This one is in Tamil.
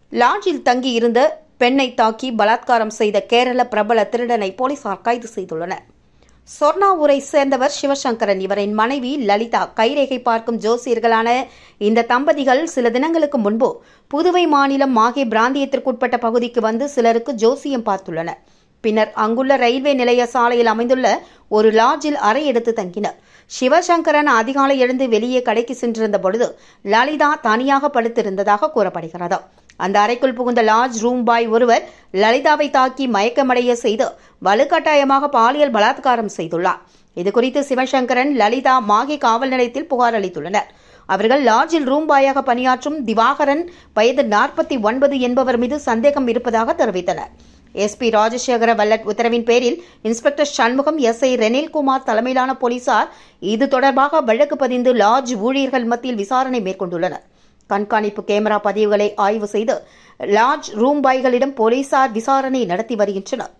லாட்ஜில் தங்கியிருந்த பெண்ணை தாக்கி பலாத்காரம் செய்த கேரள பிரபல திருடனை போலீசார் கைது செய்துள்ளனர் சொர்ணாவூரை சேர்ந்தவர் சிவசங்கரன் இவரின் மனைவி லலிதா கைரேகை பார்க்கும் ஜோசியர்களான இந்த தம்பதிகள் சில தினங்களுக்கு முன்பு புதுவை மாநிலம் மாகே பிராந்தியத்திற்குட்பட்ட பகுதிக்கு வந்து சிலருக்கு ஜோசியம் பார்த்துள்ளனர் பின்னர் அங்குள்ள ரயில்வே நிலைய சாலையில் அமைந்துள்ள ஒரு லாட்ஜில் அறை எடுத்து தங்கினர் சிவசங்கரன் அதிகாலை எழுந்து வெளியே கடைக்கு சென்றிருந்த பொழுது லலிதா தனியாக படுத்திருந்ததாக கூறப்படுகிறது அந்த அறைக்குள் புகுந்த லாட்ஜ் ரூம் பாய் ஒருவர் லலிதாவை தாக்கி மயக்கமடைய செய்து வலுக்கட்டாயமாக பாலியல் பலாத்காரம் செய்துள்ளார் இதுகுறித்து சிவசங்கரன் லலிதா மாகி காவல் நிலையத்தில் புகார் அளித்துள்ளனர் அவர்கள் லாட்ஜில் ரூம் பாயாக பணியாற்றும் திவாகரன் வயது நாற்பத்தி ஒன்பது என்பவர் மீது சந்தேகம் இருப்பதாக தெரிவித்தனர் எஸ்பி ராஜசேகர வல்லட் உத்தரவின் பேரில் inspector Shanmugam S I Renilkumar தலைமையிலான போலீசார் இது தொடர்பாக வழக்கு பதிந்து லாட்ஜ் ஊழியர்கள் மத்தியில் விசாரணை மேற்கொண்டுள்ளனர் கண்காணிப்பு கேமரா பதிவுகளை ஆய்வு செய்து லாட்ஜ் ரூம் பாய்களிடம் போலீசார் விசாரணை நடத்தி வருகின்றனர்